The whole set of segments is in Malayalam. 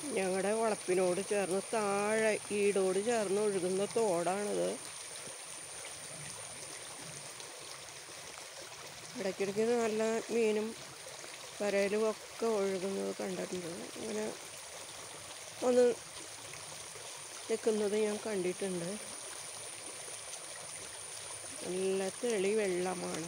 ഞങ്ങളുടെ വളപ്പിനോട് ചേർന്ന് താഴെ ഈടോട് ചേർന്ന് ഒഴുകുന്ന തോടാണിത് ഇടയ്ക്കിടയ്ക്ക് നല്ല മീനും കരയിലും ഒക്കെ ഒഴുകുന്നത് കണ്ടിട്ടുണ്ട് അങ്ങനെ ഒന്ന് നിൽക്കുന്നത് ഞാൻ കണ്ടിട്ടുണ്ട് നല്ല തെളി വെള്ളമാണ്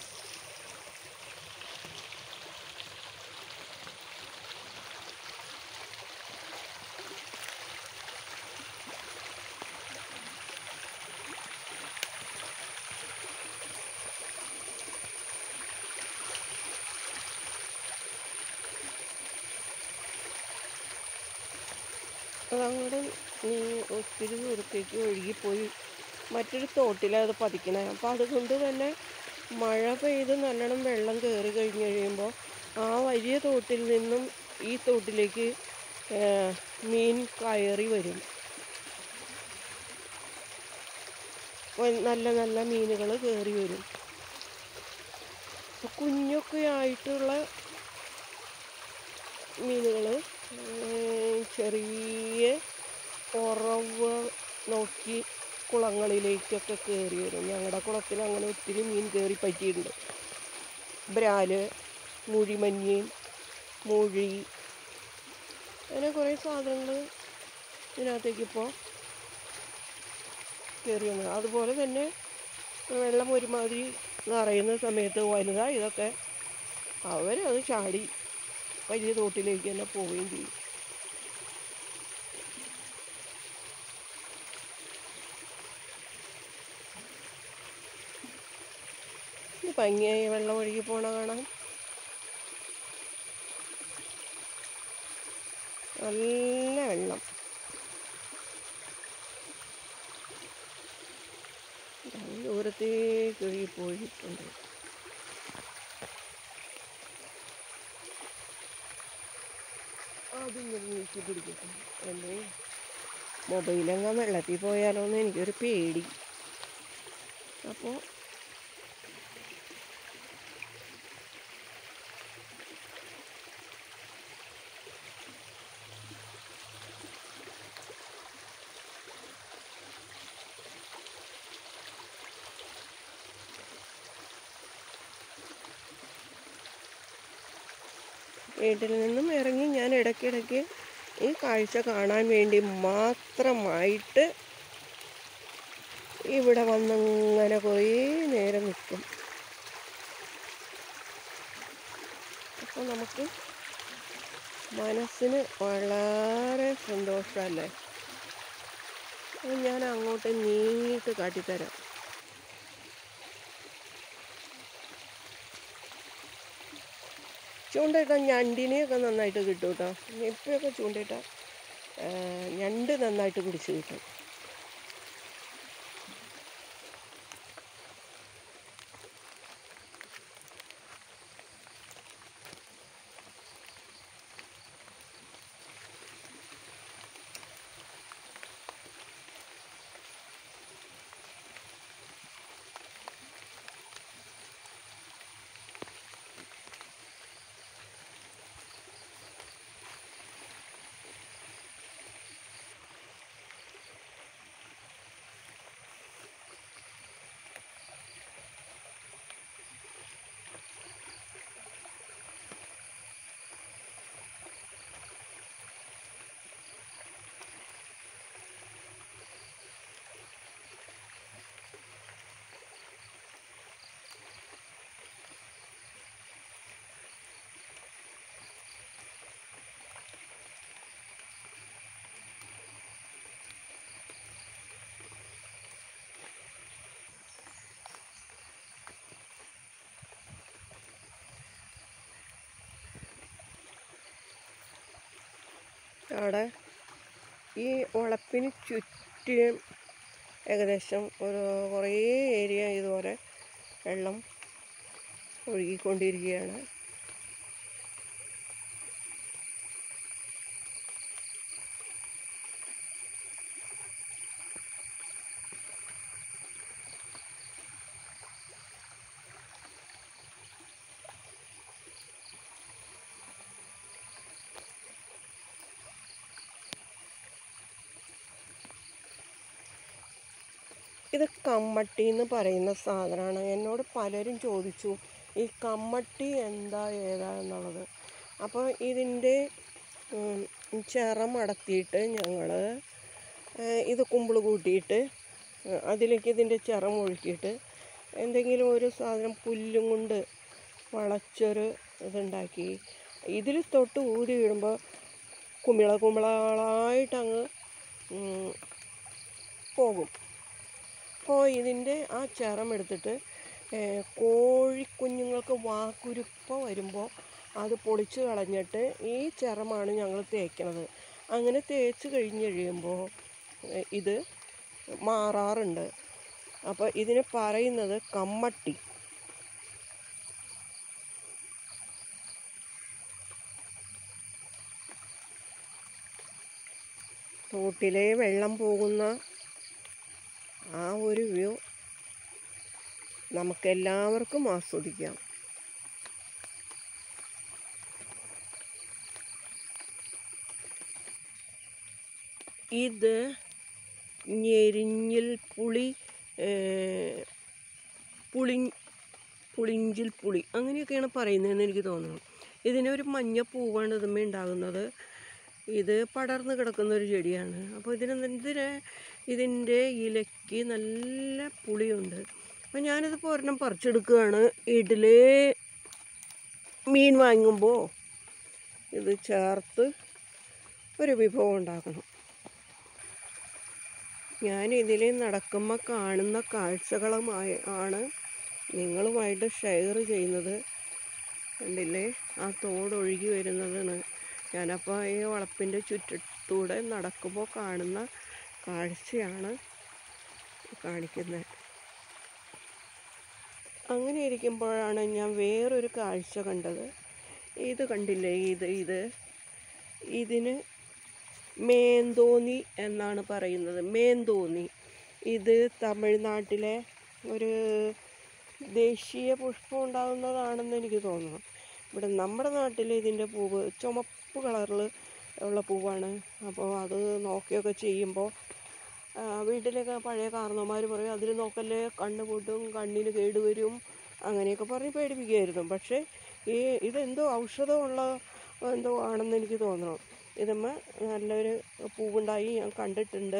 അതങ്ങോട്ട് നീ ഒത്തിരി ദൂരത്തേക്ക് ഒഴുകിപ്പോയി മറ്റൊരു തോട്ടിലാണ് അത് പതിക്കണത് അപ്പോൾ അതുകൊണ്ട് തന്നെ മഴ പെയ്ത് നല്ലോണം വെള്ളം കയറി കഴിഞ്ഞ് കഴിയുമ്പോൾ ആ വലിയ തോട്ടിൽ നിന്നും ഈ തോട്ടിലേക്ക് ഏർ, മീൻ കയറി വരും വ- നല്ല നല്ല മീനുകൾ കയറി വരും അപ്പോൾ കുഞ്ഞൊക്കെ ആയിട്ടുള്ള മീനുകൾ ചെറിയ ഉറവ് നോക്കി കുളങ്ങളിലേക്കൊക്കെ കയറി വരും ഞങ്ങളുടെ കുളത്തിൽ അങ്ങനെ ഒത്തിരി മീൻ കയറി പറ്റിയിട്ടുണ്ട് ബ്രാല് മുഴിമഞ്ഞീൻ മുഴി അങ്ങനെ കുറേ സാധനങ്ങൾ ഇതിനകത്തേക്ക് ഇപ്പോൾ കയറി വന്നത് അതുപോലെ തന്നെ വെള്ളം ഒരുമാതിരി നിറയുന്ന സമയത്ത് വലുതാ ഇതൊക്കെ അവരത് ചാടി വലിയ തോട്ടിലേക്ക് തന്നെ പോവുകയും ചെയ്യും ഇത് ഭംഗിയായി വെള്ളം ഒഴുകി പോണ കാണാം നല്ല വെള്ളം ദൂരത്തേക്ക് ഒഴുകി പോയിട്ടുണ്ട് അതും ഞാൻ നീക്കി പിടിക്കട്ടെ എൻ്റെ മൊബൈലെങ്ങാൻ വെള്ളത്തിൽ പോയാലോ എന്ന് എനിക്കൊരു പേടി അപ്പോൾ വീട്ടിൽ നിന്നും ഇറങ്ങി ഞാൻ ഇടയ്ക്കിടയ്ക്ക് ഈ കാഴ്ച കാണാൻ വേണ്ടി മാത്രമായിട്ട് ഇവിടെ വന്നങ്ങനെ കുറേ നേരം നിൽക്കും അപ്പോൾ നമുക്ക് മനസ്സിന് വളരെ സന്തോഷമല്ലേ അപ്പോൾ ഞാൻ അങ്ങോട്ട് നീങ്ങിയിട്ട് കാട്ടിത്തരാം ചൂണ്ടയിട്ടാൽ ഞണ്ടിനെയൊക്കെ നന്നായിട്ട് കിട്ടും കേട്ടോ ഇപ്പോഴൊക്കെ ചൂണ്ടയിട്ടാൽ ഞണ്ട് നന്നായിട്ട് പിടിച്ച് കിട്ടും അവിടെ ഈ വളപ്പിന് ചുറ്റും ഏകദേശം ഒരു കുറേ ഏരിയ ഇതുപോലെ വെള്ളം ഒഴുകിക്കൊണ്ടിരിക്കുകയാണ് ഇത് കമ്മട്ടി എന്ന് പറയുന്ന സാധനമാണ് എന്നോട് പലരും ചോദിച്ചു ഈ കമ്മട്ടി എന്താ ഏതാ എന്നുള്ളത് അപ്പോൾ ഇതിൻ്റെ ഉം, ചിറ മടക്കിയിട്ട് ഞങ്ങൾ ഇത് കുമ്പിൾ കൂട്ടിയിട്ട് ഏഹ്, അതിലേക്ക് ഇതിൻ്റെ ചിറം ഒഴുക്കിയിട്ട് എന്തെങ്കിലും ഒരു സാധനം പുല്ലും കൊണ്ട് വളച്ചൊരു ഇതുണ്ടാക്കി ഇതിൽ തൊട്ട് ഊതി വിടുമ്പോൾ കുമിള കുമിളകളായിട്ട് അങ്ങ് ഉം, പോകും അപ്പോൾ ഇതിൻ്റെ ആ ചിറം എടുത്തിട്ട് ഏഹ്, കോഴിക്കുഞ്ഞുങ്ങൾക്ക് വാക്കുരുപ്പ വരുമ്പോൾ അത് പൊളിച്ച് കളഞ്ഞിട്ട് ഈ ചിറമാണ് ഞങ്ങൾ തേക്കണത് അങ്ങനെ തേച്ച് കഴിഞ്ഞ് കഴിയുമ്പോൾ ഏഹ്, ഇത് മാറാറുണ്ട് അപ്പോൾ ഇതിന് പറയുന്നത് കമ്മട്ടി തോട്ടിലെ വെള്ളം പോകുന്ന ആ ഒരു വ്യൂ നമുക്കെല്ലാവർക്കും ആസ്വദിക്കാം ഇത് ഞെരിഞ്ഞിൽ പുളി ഏഹ്, പുളി പുളിഞ്ചിൽ പുളി അങ്ങനെയൊക്കെയാണ് പറയുന്നതെന്ന് എനിക്ക് തോന്നുന്നു ഇതിനൊരു മഞ്ഞ പൂവാണ് ഇതുമ്മേ ഉണ്ടാകുന്നത് ഇത് പടർന്ന് കിടക്കുന്ന ഒരു ചെടിയാണ് അപ്പോൾ ഇതിന് ഇതിന് ഇതിൻ്റെ ഇലയ്ക്ക് നല്ല പുളിയുണ്ട് അപ്പോൾ ഞാനിതിപ്പോൾ ഒരെണ്ണം പറിച്ചെടുക്കുകയാണ് വീട്ടിലെ മീൻ വാങ്ങുമ്പോൾ ഇത് ചേർത്ത് ഒരു വിഭവം ഉണ്ടാക്കണം ഞാൻ ഇതിൽ നടക്കുമ്പോൾ കാണുന്ന കാഴ്ചകളുമായി ആണ് നിങ്ങളുമായിട്ട് ഷെയർ ചെയ്യുന്നത് കണ്ടില്ലേ ആ തോടൊഴുകി വരുന്നതാണ് ഞാനപ്പോൾ ഈ വളപ്പിൻ്റെ ചുറ്റത്തൂടെ നടക്കുമ്പോൾ കാണുന്ന കാഴ്ചയാണ് കാണിക്കുന്നത് അങ്ങനെ ഇരിക്കുമ്പോഴാണ് ഞാൻ വേറൊരു കാഴ്ച കണ്ടത് ഇത് കണ്ടില്ലേ ഇത് ഇത് ഇതിന് മേന്തോന്നി എന്നാണ് പറയുന്നത് മേന്തോന്നി ഇത് തമിഴ്നാട്ടിലെ ഒരു ദേശീയ പുഷ്പം ഉണ്ടാകുന്നതാണെന്ന് എനിക്ക് തോന്നുന്നു ഇവിടെ നമ്മുടെ നാട്ടിൽ ഇതിൻ്റെ പൂവ് ചുമപ്പ് കളറിൽ ഉള്ള പൂവാണ് അപ്പോൾ അത് നോക്കിയൊക്കെ ചെയ്യുമ്പോൾ വീട്ടിലൊക്കെ പഴയ കാരണവന്മാർ പറയും അതിൽ നോക്കല്ലേ കണ്ണ് പൊട്ടും കണ്ണിന് കേടുവരും അങ്ങനെയൊക്കെ പറഞ്ഞ് പേടിപ്പിക്കുമായിരുന്നു പക്ഷേ ഈ ഇതെന്തോ ഔഷധമുള്ള എന്തോ ആണെന്ന് എനിക്ക് തോന്നണം ഇതുമ്മ നല്ലൊരു പൂവുണ്ടായി ഞാൻ കണ്ടിട്ടുണ്ട്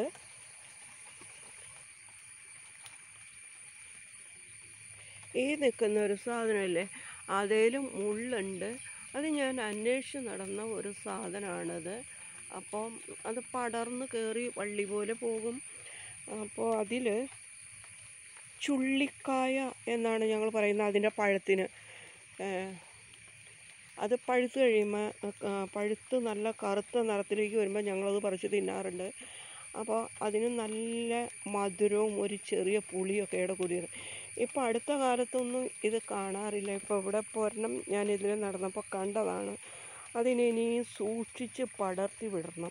ഈ നിൽക്കുന്ന ഒരു സാധനമല്ലേ അതേലും മുള്ളുണ്ട് അത് ഞാൻ അന്വേഷിച്ച് നടന്ന ഒരു സാധനമാണത് അപ്പം അത് പടർന്ന് കയറി വള്ളി പോലെ പോകും അപ്പോൾ അതിൽ ചുള്ളിക്കായ എന്നാണ് ഞങ്ങൾ പറയുന്നത് അതിൻ്റെ പഴത്തിന് ഏഹ്, അത് പഴുത്ത് കഴിയുമ്പോൾ പഴുത്ത് നല്ല കറുത്ത നിറത്തിലേക്ക് വരുമ്പോൾ ഞങ്ങളത് പറിച്ച് തിന്നാറുണ്ട് അപ്പോൾ അതിന് നല്ല മധുരവും ഒരു ചെറിയ പുളിയൊക്കെ കൂടിയത് ഇപ്പോൾ അടുത്ത കാലത്തൊന്നും ഇത് കാണാറില്ല ഇപ്പോൾ ഇവിടെ പൊരണം ഞാൻ ഇതിൽ നടന്നപ്പോൾ കണ്ടതാണ് അതിനെ ഇനിയും സൂക്ഷിച്ച് പടർത്തി വിടണം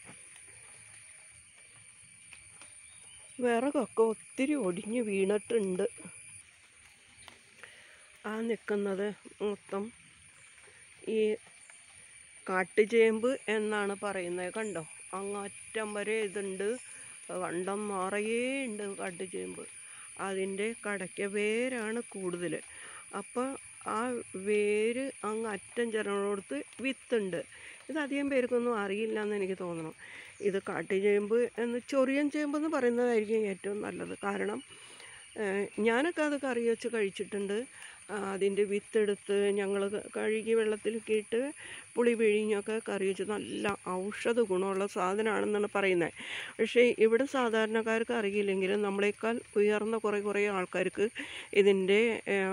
വിറകൊക്കെ ഒത്തിരി ഒടിഞ്ഞ് വീണിട്ടുണ്ട് ആ നിൽക്കുന്നത് മൊത്തം ഈ കാട്ടുചേമ്പ് എന്നാണ് പറയുന്നത് കണ്ടോ അങ്ങറ്റം വരെ ഇതുണ്ട് കണ്ടം നിറയെ ഉണ്ട് കാട്ടുചേമ്പ് അതിൻ്റെ കടയ്ക്ക വേരാണ് കൂടുതൽ അപ്പോൾ ആ വേര് അങ്ങ് അറ്റം ചെറുകൊടുത്ത് വിത്തുണ്ട് ഇത് അധികം പേർക്കൊന്നും അറിയില്ല എന്ന് എനിക്ക് തോന്നണം ഇത് കാട്ടുചേമ്പ് എന്ന് ചൊറിയൻ ചേമ്പ് എന്ന് പറയുന്നതായിരിക്കും ഏറ്റവും നല്ലത് കാരണം ഏഹ് ഞാനൊക്കെ അത് കറി വെച്ച് കഴിച്ചിട്ടുണ്ട് ആ, അതിൻ്റെ വിത്തെടുത്ത് ഞങ്ങൾ കഴുകി വെള്ളത്തിലൊക്കെ ഇട്ട് പുളി പിഴിഞ്ഞൊക്കെ കറി വെച്ച് നല്ല ഔഷധ ഗുണമുള്ള സാധനമാണെന്നാണ് പറയുന്നത് പക്ഷേ ഇവിടെ സാധാരണക്കാർക്ക് അറിയില്ലെങ്കിലും നമ്മളെക്കാൾ ഉയർന്ന കുറേ കുറേ ആൾക്കാർക്ക് ഇതിൻ്റെ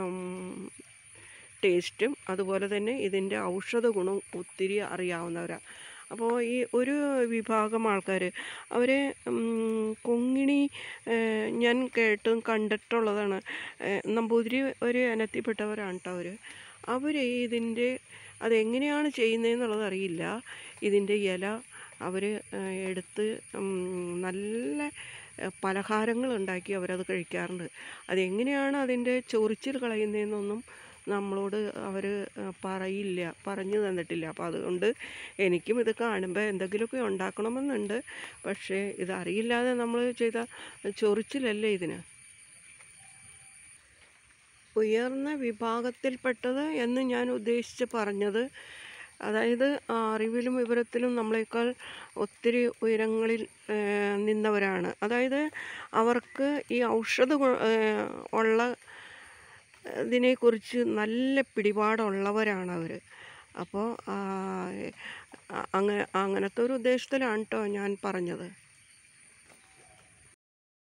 ടേസ്റ്റും അതുപോലെ തന്നെ ഇതിൻ്റെ ഔഷധ ഗുണവും ഒത്തിരി അറിയാവുന്നവരാണ് അപ്പോൾ ഈ ഒരു വിഭാഗം ആൾക്കാർ അവർ കൊങ്ങിണി ഏഹ്, ഞാൻ കേട്ടും കണ്ടിട്ടുള്ളതാണ് ഏഹ്, നമ്പൂതിരി ഒരു ഇനത്തിൽപ്പെട്ടവരാണ് കേട്ടോ അവർ അവർ ഇതിൻ്റെ അതെങ്ങനെയാണ് ചെയ്യുന്നതെന്നുള്ളത് അറിയില്ല ഇതിൻ്റെ ഇല അവർ എടുത്ത് ഉം, നല്ല ഏഹ്, പലഹാരങ്ങൾ ഉണ്ടാക്കി അവരത് കഴിക്കാറുണ്ട് അതെങ്ങനെയാണ് അതിൻ്റെ ചൊറിച്ചിൽ കളയുന്നതെന്നൊന്നും നമ്മളോട് അവർ പറയില്ല പറഞ്ഞു തന്നിട്ടില്ല അപ്പോൾ അതുകൊണ്ട് എനിക്കും ഇത് കാണുമ്പോൾ എന്തെങ്കിലുമൊക്കെ ഉണ്ടാക്കണമെന്നുണ്ട് പക്ഷേ ഇതറിയില്ലാതെ നമ്മൾ ചെയ്ത ചൊറിച്ചിലല്ലേ ഇതിന് ഉയർന്ന വിഭാഗത്തിൽപ്പെട്ടത് എന്ന് ഞാൻ ഉദ്ദേശിച്ച് പറഞ്ഞത് അതായത് അറിവിലും വിവരത്തിലും നമ്മളെക്കാൾ ഒത്തിരി ഉയരങ്ങളിൽ ഏഹ്, നിന്നവരാണ് അതായത് അവർക്ക് ഈ ഔഷധ ഗു- ഏഹ്, ഉള്ള ഇതിനെക്കുറിച്ച് നല്ല പിടിപാടുള്ളവരാണ് അവർ അപ്പോൾ അങ്ങനെ അങ്ങനത്തെ ഒരു ഉദ്ദേശത്തിലാണ് കേട്ടോ ഞാൻ പറഞ്ഞത്